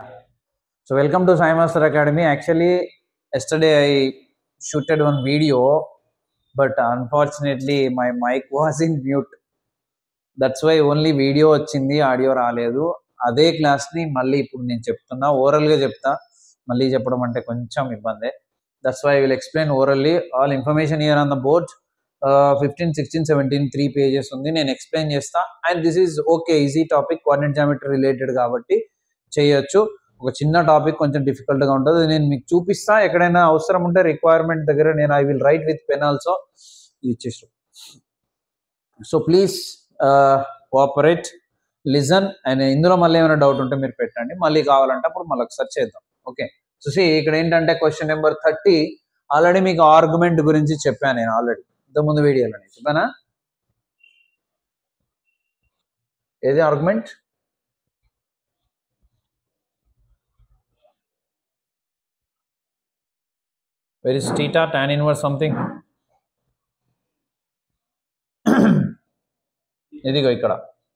So welcome to Sai Master Academy. Actually, yesterday I shooted one video, but unfortunately my mic was in mute. That's why only video వచ్చింది audio రాలేదు అదే క్లాస్ని మళ్ళీ ఇప్పుడు నేను చెప్తున్నా ఓరల్గా చెప్తా మళ్ళీ చెప్పడం అంటే కొంచెం ఇబ్బంది that's why will explain orally all information here on the board fifteen sixteen seventeen three pages ఉంది నేను ఎక్స్ప్లెయిన్ చేస్తా and this is okay easy topic coordinate geometry related కాబట్టి చేయొచ్చు ఒక చిన్న టాపిక్ కొంచెం difficult గా ఉంటుంది నేను మీకు చూపిస్తా ఎక్కడైనా అవసరం ఉంటే రిక్వైర్మెంట్ దగ్గర నేను I will write with pen also ఇచ్చేసి so please cooperate listen and ఇందులో మళ్ళీ ఏమైనా డౌట్ ఉంటే మీరు పెట్టండి మళ్ళీ కావాలంటే అప్పుడు మళ్ళీ ఒకసారి చేద్దాం ఓకే చూసి ఇక్కడ ఏంటంటే క్వశ్చన్ నెంబర్ థర్టీ ఆల్రెడీ మీకు ఆర్గ్యుమెంట్ గురించి చెప్పాను నేను ఆల్రెడీ ఇంతకుముందు వీడియోలో చెప్పానా ఏది argument where is theta tan inverse something ఇదిగో ఇక్కడ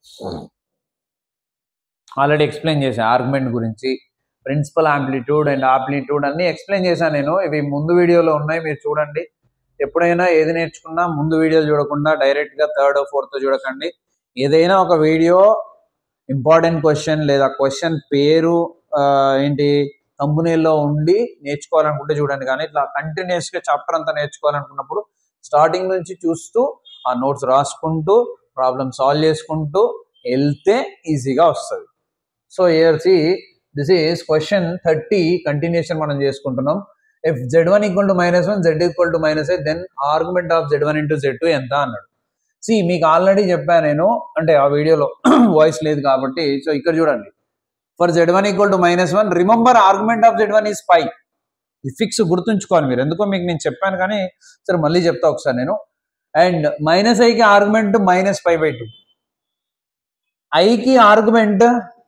ఆల్రెడీ ఎక్స్ప్లెయిన్ చేశాను ఆర్గ్యుమెంట్ గురించి ప్రిన్సిపల్ ఆంప్లిట్యూడ్ అండ్ ఆంప్లిట్యూడ్ అన్ని ఎక్స్ప్లెయిన్ చేశాను నేను ఇవి ముందు వీడియోలో ఉన్నాయి మీరు చూడండి ఎప్పుడైనా ఏది నేర్చుకున్నా ముందు వీడియోలు చూడకుండా డైరెక్ట్గా థర్డ్ ఫోర్త్ చూడకండి ఏదైనా ఒక వీడియో ఇంపార్టెంట్ క్వశ్చన్ లేదా క్వశ్చన్ పేరు ఆ, ఏంటి కంపెనీలో ఉండి నేర్చుకోవాలనుకుంటే చూడండి కానీ ఇట్లా కంటిన్యూస్గా చాప్టర్ అంతా నేర్చుకోవాలనుకున్నప్పుడు స్టార్టింగ్ నుంచి చూస్తూ ఆ నోట్స్ రాసుకుంటూ ప్రాబ్లమ్ సాల్వ్ చేసుకుంటూ వెళ్తే ఈజీగా వస్తుంది so here see this is question thirty continuation మనం చేసుకుంటున్నాం if Z one equal to minus one Z equal to minus eight then argument of Z one into Z two ఎంత అన్నాడు C మీకు already చెప్పాను నేను అంటే ఆ వీడియోలో వాయిస్ లేదు కాబట్టి సో ఇక్కడ చూడండి for Z one equal to minus one remember argument of Z one is five ఈ ఫిక్స్ గుర్తుంచుకోవాలి మీరు ఎందుకో మీకు నేను చెప్పాను కానీ సరే మళ్ళీ చెప్తా ఒకసారి నేను అండ్ మైనస్ ఐకి argument minus five by two ఐకి ఆర్గ్యుమెంట్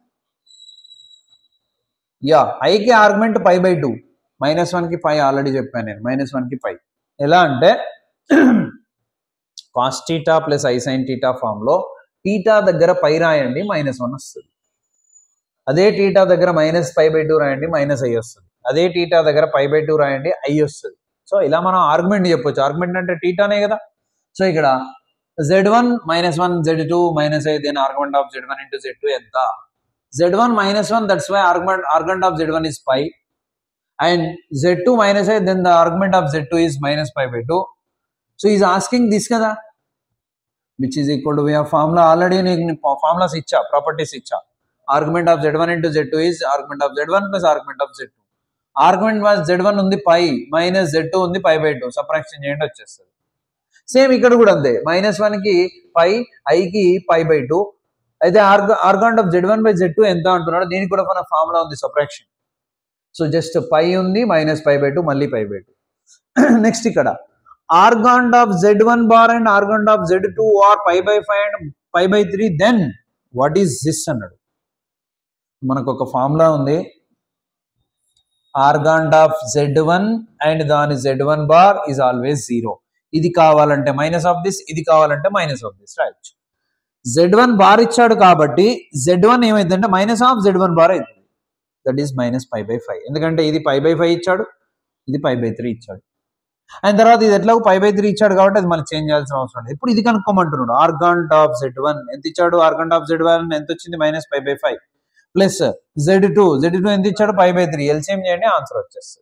యా ఐకి argument five by two minus వన్కి ఫైవ్ ఆల్రెడీ చెప్పాను నేను మైనస్ వన్కి ఫైవ్ ఎలా అంటే cos theta plus I sine theta ఫామ్లో టీటా దగ్గర పై రాయండి మైనస్ వన్ వస్తుంది అదే టీటా దగ్గర మైనస్ ఫైవ్ బై టూ రాయండి మైనస్ ఐ వస్తుంది అదే టీటా దగ్గర ఫైవ్ బై టూ రాయండి ఐ వస్తుంది సో ఇలా మనం ఆర్గ్యుమెంట్ చెప్పొచ్చు ఆర్గ్యుమెంట్ అంటే టీటానే కదా సో ఇక్కడ Z one minus one Z two minus I then argument of Z one into Z two ఎంత Z one minus one that's why argument argument of Z one is five and Z two minus I then the argument of Z two is minus five by two so is asking this కదా which is equal to we formula already నీకు formulas ఇచ్చా properties ఇచ్చా argument of Z one into Z two is argument of Z one plus argument of Z two argument was Z one ఉంది pi minus Z two ఉంది పై by two subtraction చేయండి వచ్చేస్తుంది same ఇక్కడ కూడా అంతే minus one కి పై ఐకి పై by two అయితే ఆర్గ argument of Z one by Z two ఎంత అంటున్నాడు దీనికి కూడా మన ఫార్ములా ఉంది సబ్ట్రాక్షన్ సో జస్ట్ పై ఉంది మైనస్ పై బై టూ మళ్ళీ పై బై టూ నెక్స్ట్ ఇక్కడ argument of Z one bar and argument of Z two are pi by five and pi by three then what is this అన్నాడు మనకు ఒక formula ఉంది argument of Z one and దాని Z one bar is always zero ఇది కావాలంటే minus of this ఇది కావాలంటే minus of this right Z one bar ఇచ్చాడు కాబట్టి జెడ్ వన్ ఏమైందంటే minus of Z one bar అవుతుంది that is minus five by five ఎందుకంటే ఇది ఫైవ్ బై ఫైవ్ ఇచ్చాడు ఇది ఫైవ్ బై త్రీ ఇచ్చాడు అండ్ తర్వాత ఇది ఎట్లా ఫైవ్ బై త్రీ ఇచ్చాడు కాబట్టి అది మనం చేంజ్ చేయాల్సిన అవసరం లేదు ఇప్పుడు ఇది కనుక్కోమంటున్నాడు ఆర్గాంట్ ఆఫ్ జెడ్ వన్ ఎంత ఇచ్చాడు ఆర్గాంట్ ఆఫ్ జెడ్ వన్ ఎంత వచ్చింది minus five by five plus Z two Z two ఎంత ఇచ్చాడు ఫైవ్ బై త్రీ ఎల్సిఎం చేయండి ఆన్సర్ వచ్చేస్తుంది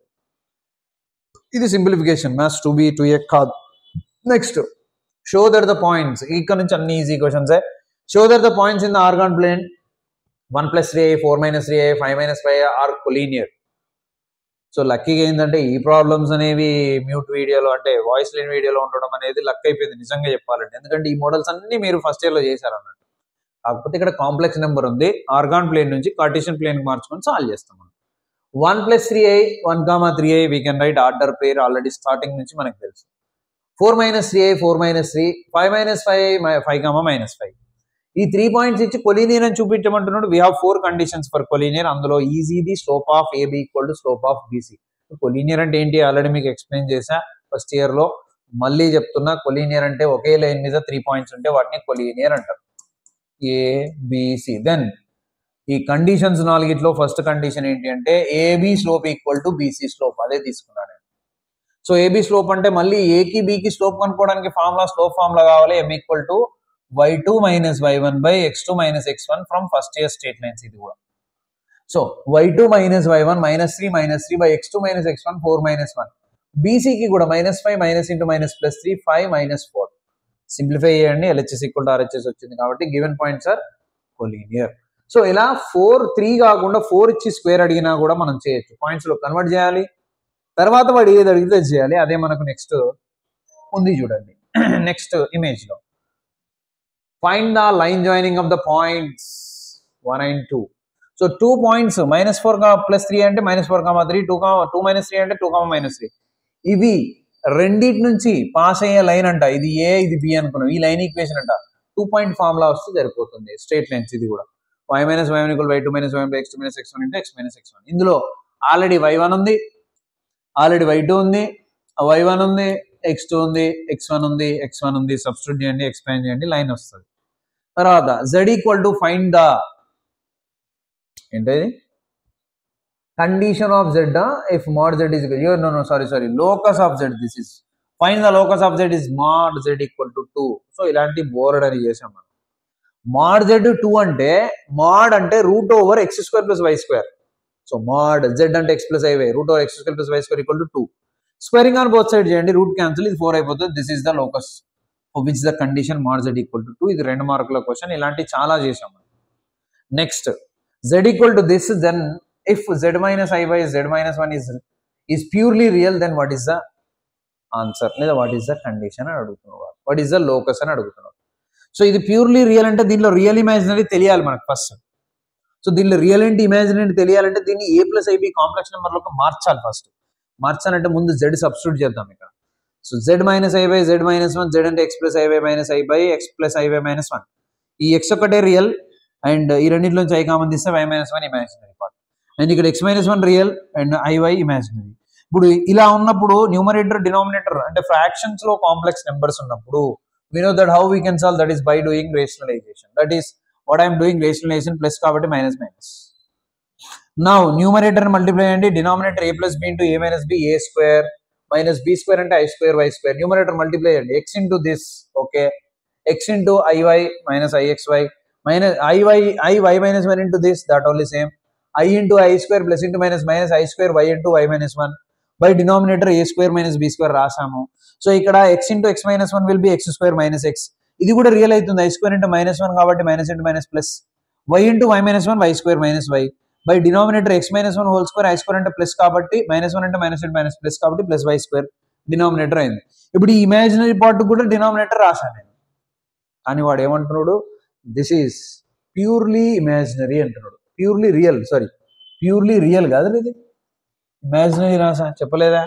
ఇది simplification maths two B two A కాదు next show that the points ఇక్కడ నుంచి అన్ని easy questions show that the points in the Argand plane one plus three I four minus three I five minus five are collinear so లక్కీగా ఏంటంటే ఈ problems అనేవి mute వీడియోలో అంటే voice లేని వీడియోలో ఉండడం అనేది లక్ అయిపోయింది నిజంగా చెప్పాలంటే ఎందుకంటే ఈ మోడల్స్ అన్ని మీరు ఫస్ట్ ఇయర్లో చేశారు అన్నట్టు కాకపోతే ఇక్కడ కాంప్లెక్స్ నెంబర్ ఉంది ఆర్గాన్ ప్లేన్ నుంచి కార్టిషన్ ప్లేన్ మార్చుకొని సాల్వ్ చేస్తాం మనం one plus three I one comma three I we can write ordered pair already starting నుంచి మనకు తెలుసు four minus three I four minus three five minus five five comma minus five ఈ three points ఇచ్చి collinear అని చూపించమంటున్నాడు we have four conditions for collinear అందులో ఈజీది slope of AB equal to slope of BC collinear అంటే ఏంటి already మీకు explain చేశా ఫస్ట్ ఇయర్ లో మళ్ళీ చెప్తున్నా కొలీనియర్ అంటే ఒకే లైన్ మీద త్రీ పాయింట్స్ ఉంటే వాటిని కొలీనియర్ అంటారు ఏ బిసి దెన్ ఈ కండిషన్స్ నాలుగిట్లో ఫస్ట్ కండిషన్ ఏంటి అంటే AB slope equal to BC slope అదే తీసుకున్నాను నేను సో ఏబి స్లోప్ అంటే మళ్ళీ ఏకి బీకి స్లోప్ కనుక్కోవడానికి ఫార్ములా స్లోప్ ఫార్ములా కావాలి M equal to Y two minus why one by X two minus X one from first year straight lines ఇది కూడా so Y two minus why one minus three minus three by X two minus X one four minus one బీసీకి కూడా minus five minus into minus plus three five minus four simplify చేయండి LHS equal to RHS వచ్చింది కాబట్టి given points are collinear so ఇలా four three కాకుండా four ఇచ్చి square అడిగినా కూడా మనం చేయొచ్చు పాయింట్స్ లో కన్వర్ట్ చేయాలి తర్వాత వాడు ఏది అడిగితే అది చేయాలి అదే మనకు నెక్స్ట్ ఉంది చూడండి నెక్స్ట్ ఇమేజ్ లో find the line joining of the points one and two so two points minus four కా ప్లస్ త్రీ అంటే minus four comma three two comma two minus three అంటే టూ కామా మైనస్ త్రీ ఇవి రెండింటి నుంచి pass అయ్యే line అంట ఇది ఏ ఇది బి అనుకున్నాం ఈ లైన్ ఈక్వేషన్ అంట టూ పాయింట్ ఫార్ములా వస్తే సరిపోతుంది స్ట్రేట్ లైన్స్ ఇది కూడా Y minus why one equal Y two minus why one X two minus X one into X minus X one ఇందులో ఆల్రెడీ వై వన్ ఉంది already Y two ఉంది Y one ఉంది X two ఉంది X one ఉంది X one ఉంది substitute చేయండి expand చేయండి line వస్తుంది తర్వాత Z equal to find the ఏంటది condition of Z if mod Z is no no sorry sorry locus of Z this is fine the locus of Z is mod Z equal to two so ఇలాంటి board అని చేసాం మనం mod Z two అంటే mod అంటే root over X square plus Y square so mod Z అంటే X plus IY root over X square plus Y square equal to two squaring on both side చేయండి root cancel ఇది four అయిపోతుంది this is the locus which the condition mod Z equal to two ఇది రెండు మార్కుల question ఇలాంటి చాలా చేసాం next Z equal to this then if Z minus I by Z minus one is is purely real then what is the answer లేదా what is the condition అని అడుగుతున్నారు what is the locus అని అడుగుతున్నారు so ఇది purely real అంటే దీనిలో real imaginary తెలియాలి మనకు ఫస్ట్ సో దీనిలో రియల్ ఏంటి ఇమాజినరీ తెలియాలంటే దీన్ని ఏ ప్లస్ ఐబి కాంప్లెక్స్ నెంబర్లోకి మార్చాలి ఫస్ట్ మార్చాలంటే ముందు జెడ్ సబ్స్టిట్యూట్ చేద్దాం ఇక్కడ so Z minus I by Z minus one Z అంటే X plus IY minus I by X plus IY minus one ఈ ఎక్స్ ఒకటే రియల్ అండ్ ఈ రెండింటిలోంచి ఐ కామన్ తీస్తే Y minus one imaginary part and ఇక్కడ X minus one real and IY imaginary ఇప్పుడు ఇలా ఉన్నప్పుడు న్యూమరేటర్ డినామినేటర్ అంటే ఫ్రాక్షన్స్ లో కాంప్లెక్స్ నెంబర్స్ ఉన్నప్పుడు we know that how we can solve that is by doing rationalization that is what i am doing rationalization plus కాబట్టి minus minus now numerator multiply అండి denominator a plus b into a minus b a square minus b square అంటే i square y square numerator multiply అండి x into this okay x into iy minus ixy minus iy i y minus 1 into this that only same i into i square plus into minus minus i square y into y minus 1 by denominator A square minus B square రాసాము so ఇక్కడ X into X minus one will be X square minus X ఇది కూడా real అవుతుంది I square into minus one కాబట్టి minus into minus plus Y into why minus one Y square minus Y by denominator X minus one whole square I square అంటే plus కాబట్టి minus one అంటే minus into minus plus కాబట్టి plus Y square denominator అయింది ఇప్పుడు ఈ imaginary part కూడా denominator రాశాను నేను కానీ వాడు ఏమంటున్నాడు దిస్ ఈస్ ప్యూర్లీ ఇమాజినరీ అంటున్నాడు purely real sorry purely real కాదు ఇది ఇమాజినరీ రాసా చెప్పలేదా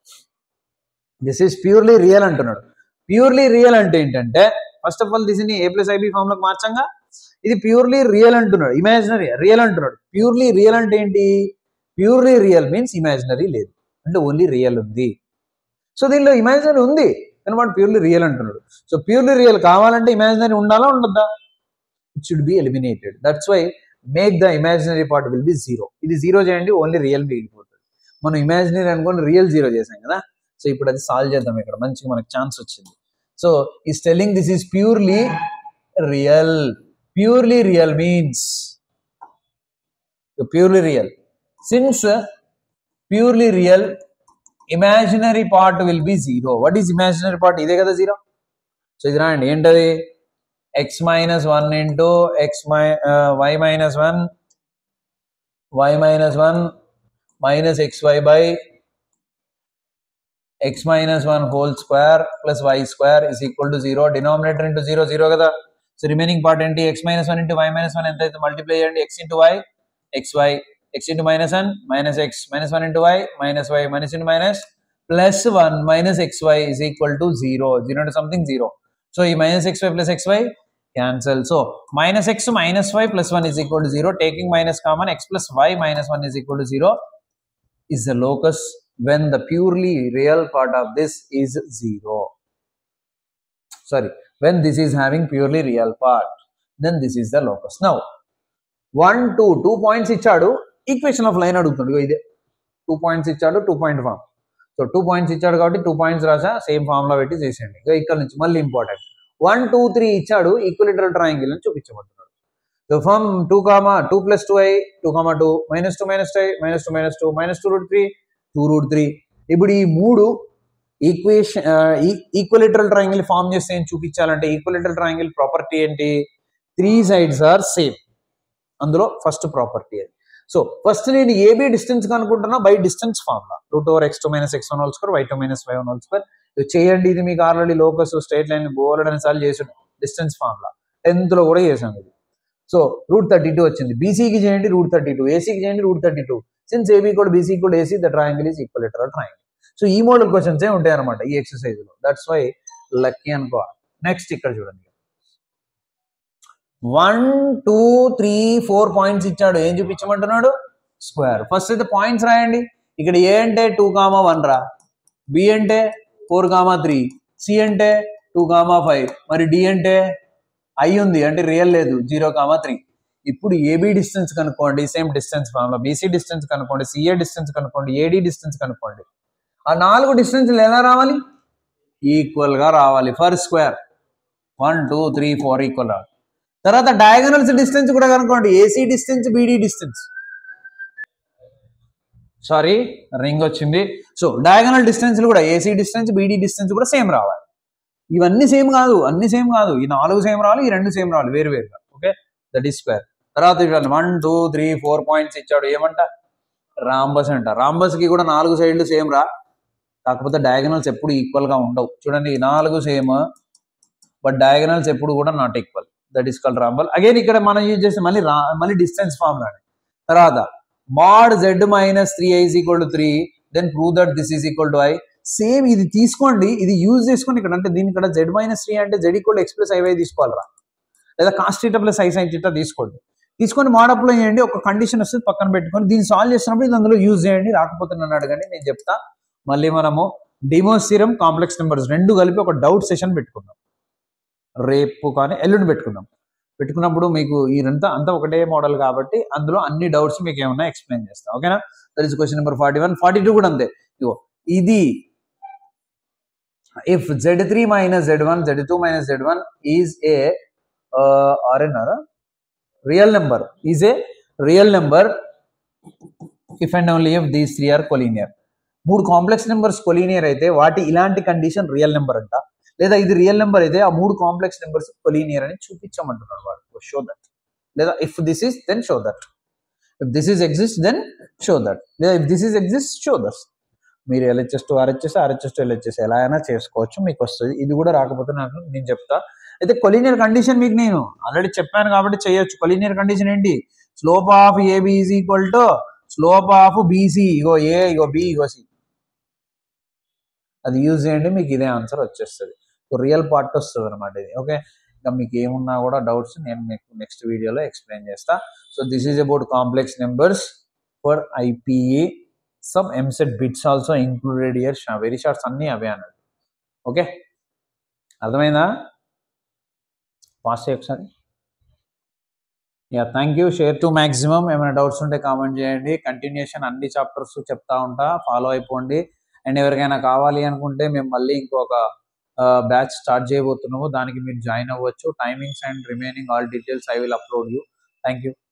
దిస్ ఈస్ ప్యూర్లీ రియల్ అంటున్నాడు ప్యూర్లీ రియల్ అంటే ఏంటంటే ఫస్ట్ ఆఫ్ ఆల్ దిస్ని ఏ ప్లస్ ఐబీ ఫామ్ లోకి మార్చంగా ఇది ప్యూర్లీ రియల్ అంటున్నాడు ఇమాజినరీ రియల్ అంటున్నాడు ప్యూర్లీ రియల్ అంటే ఏంటి ప్యూర్లీ రియల్ మీన్స్ ఇమాజినరీ లేదు అంటే ఓన్లీ రియల్ ఉంది సో దీనిలో ఇమాజినరీ ఉంది కానీ వాడు ప్యూర్లీ రియల్ అంటున్నాడు సో ప్యూర్లీ రియల్ కావాలంటే ఇమాజినరీ ఉండాలా ఉండద్దా it should be eliminated that's why make the imaginary part will be zero ఇది జీరో చేయండి ఓన్లీ రియల్ మిగిలిపోతుంది మనం ఇమాజినరీ అనుకోని రియల్ జీరో చేసాం కదా సో ఇప్పుడు అది సాల్వ్ చేద్దాం ఇక్కడ మంచిగా మనకు ఛాన్స్ వచ్చింది సో ఈ స్టెల్లింగ్ this is purely real purely real means purely real since purely real imaginary part will be zero what is imaginary part ఇదే కదా జీరో సో ఇది రాయండి ఏంటది X minus one into X మై Y minus one Y minus one minus X Y by X minus one whole square plus Y square is equal to zero denominator into zero zero కదా so remaining part ఏంటి X minus one into why minus one ఎంత అయితే multiply చేయండి x into y x y x into minus one minus x minus one into why minus y minus into minus plus one minus X y is equal to zero zero అంటే something zero so ఈ minus X y plus x y cancel. So minus x minus y plus 1 is equal to 0. Taking minus common x plus y minus 1 is equal to 0 is the locus when the purely real part of this is 0. Sorry, when this is having purely real part, then this is the locus. Now, one two two points ఇచ్చాడు equation of line అడుగుతుంది ఇగో ఇదే two points ఇచ్చాడు two point form so two points ఇచ్చాడు కాబట్టి two points రాసా same ఫామ్లో పెట్టి చేసేయండి ఇక ఇక్కడ నుంచి మళ్ళీ ఇంపార్టెంట్ వన్ టూ త్రీ ఇచ్చాడు ఈక్వలిటరల్ ట్రయాంగిల్ అని చూపించబడుతున్నాడు so from two comma two plus two i two comma two minus two minus two minus two minus two minus two root three two root three ఇప్పుడు ఈ మూడు equation ఈక్వలిటరల్ triangle form చేస్తే ఏం చూపించాలంటే equilateral triangle property ఏంటి three sides are same అందులో first property అది so first నేను ఏబీ డిస్టెన్స్ కనుక్కుంటున్నా by distance formula root over x two minus X one whole square y two minus why one whole square ఇది చేయండి ఇది మీకు already locus straight line బోలెడని సార్లు చేసాడు డిస్టెన్స్ ఫార్ములా టెన్త్ లో కూడా చేసాం ఇది సో రూట్ థర్టీ టూ వచ్చింది బీసీకి చేయండి రూట్ థర్టీ టూ ఏసీకి చేయండి root thirty two since AB కూడా బీసీ కూడా AC the triangle is equal triangle so ఈ మోడల్ క్వశ్చన్స్ ఏ ఉంటాయి అనమాట ఈ ఎక్సర్సైజ్ లో దట్స్ వై లక్కీ అనుకోవాలి నెక్స్ట్ ఇక్కడ చూడండి one two three four points ఇచ్చాడు ఏం చూపించమంటున్నాడు స్క్వేర్ ఫస్ట్ అయితే పాయింట్స్ రాయండి ఇక్కడ ఏ అంటే టూ కామా వన్ రా బి అంటే ఫోర్ కామా త్రీ సి అంటే టూ కామా ఫైవ్ మరి డి అంటే ఐ ఉంది అంటే రియల్ లేదు జీరో కామా త్రీ ఇప్పుడు ఏబి డిస్టెన్స్ కనుక్కోండి same distance formula BC distance కనుక్కోండి సిఏ డిస్టెన్స్ కనుక్కోండి ఏడి డిస్టెన్స్ కనుక్కోండి ఆ నాలుగు డిస్టెన్స్లు ఎలా రావాలి ఈక్వల్ గా రావాలి for square one two three four equal రావాలి తర్వాత డయాగనల్స్ డిస్టెన్స్ కూడా కనుక్కోండి AC distance BD distance sorry ring వచ్చింది సో డయాగనల్ డిస్టెన్స్ కూడా ఏసీ డిస్టెన్స్ బీడీ డిస్టెన్స్ కూడా సేమ్ రావాలి ఇవన్నీ సేమ్ కాదు అన్ని సేమ్ కాదు ఈ నాలుగు సేమ్ రావాలి ఈ రెండు సేమ్ రావాలి వేరు వేరుగా ఓకే దట్ ఈస్ స్క్వేర్ తర్వాత చూడండి one two three four points ఇచ్చాడు ఏమంట రాంబస్ అంట రాంబస్ కి కూడా నాలుగు సైడ్లు సేమ్ రా కాకపోతే డయాగనల్స్ ఎప్పుడు ఈక్వల్ గా ఉండవు చూడండి ఈ నాలుగు సేమ్ బట్ డయాగనల్స్ ఎప్పుడు కూడా not equal that is called rhombus again ఇక్కడ మనం యూజ్ చేస్తే మళ్ళీ రా- మళ్ళీ డిస్టెన్స్ ఫార్మ్ లానే తర్వాత mod z minus three i is equal to three then prove that this is equal to i same ఇది తీసుకోండి ఇది యూజ్ చేసుకోండి ఇక్కడ అంటే దీని ఇక్కడ జెడ్ మైనస్ త్రీ అంటే జెడ్ ఈక్వల్ ఎక్స్ప్రెస్ ఐవై తీసుకోవాలరా లేదా cos theta plus I sine theta తీసుకోండి తీసుకొని మోడ్ అప్లై చేయండి ఒక కండిషన్ వస్తుంది పక్కన పెట్టుకొని దీన్ని సాల్వ్ చేసినప్పుడు ఇది అందులో యూజ్ చేయండి రాకపోతే నన్ను అడగండి నేను చెప్తా మళ్ళీ మనము డిమోసిరం కాంప్లెక్స్ నెంబర్స్ రెండు కలిపి ఒక డౌట్ సెషన్ పెట్టుకుందాం రేపు కానీ ఎల్లుండి పెట్టుకుందాం పెట్టుకున్నప్పుడు మీకు ఇదంతా అంతా ఒకటే మోడల్ కాబట్టి అందులో అన్ని డౌట్స్ మీకు ఏమన్నా ఎక్స్ప్లెయిన్ చేస్తా ఓకేనా that is question number forty one forty two కూడా అంతే ఇగో ఇది if z three minus z one Z two minus z one is a ఆర్ఎన్ఆర్ real number is a real number if and only if these three are collinear మూడు complex numbers collinear అయితే వాటి ఇలాంటి condition real number అంట లేదా ఇది real number అయితే ఆ మూడు కాంప్లెక్స్ నెంబర్స్ కొలీనియర్ అని చూపించమంటున్నాడు వాడు షో దట్ లేదా if this is then show that if this is exist then show that లేదా if this is exist show that మీరు LHS to RHS RHS to LHS ఎలా అయినా చేసుకోవచ్చు మీకు వస్తుంది ఇది కూడా రాకపోతే నాకు నేను చెప్తా అయితే కొలీనియర్ కండిషన్ మీకు నేను ఆల్రెడీ చెప్పాను కాబట్టి చేయొచ్చు కొలీనియర్ కండిషన్ ఏంటి slope of AB is equal to slope of BC ఇగో ఏ ఇగో బి ఇగో సి అది యూజ్ చేయండి మీకు ఇదే ఆన్సర్ వచ్చేస్తుంది రియల్ పార్ట్ వస్తుంది అనమాట ఇది ఓకే ఇంకా మీకు ఏమున్నా కూడా డౌట్స్ నేను మీకు నెక్స్ట్ వీడియోలో ఎక్స్ప్లెయిన్ చేస్తా so this is about complex numbers for IPA some EAMCET bits also included year very shorts అన్నీ అవే అన్నట్టు ఓకే అర్థమైందా పాస్ చేయ ఒకసారి యా thank you share to maximum ఏమైనా డౌట్స్ ఉంటే కామెంట్ చేయండి కంటిన్యూషన్ అన్ని చాప్టర్స్ చెప్తా ఉంటా ఫాలో అయిపోండి అండ్ ఎవరికైనా కావాలి అనుకుంటే మేము మళ్ళీ ఇంకొక బ్యాచ్ స్టార్ట్ చేయబోతున్నాము దానికి మీరు జాయిన్ అవ్వచ్చు timings and remaining all details I will upload you thank you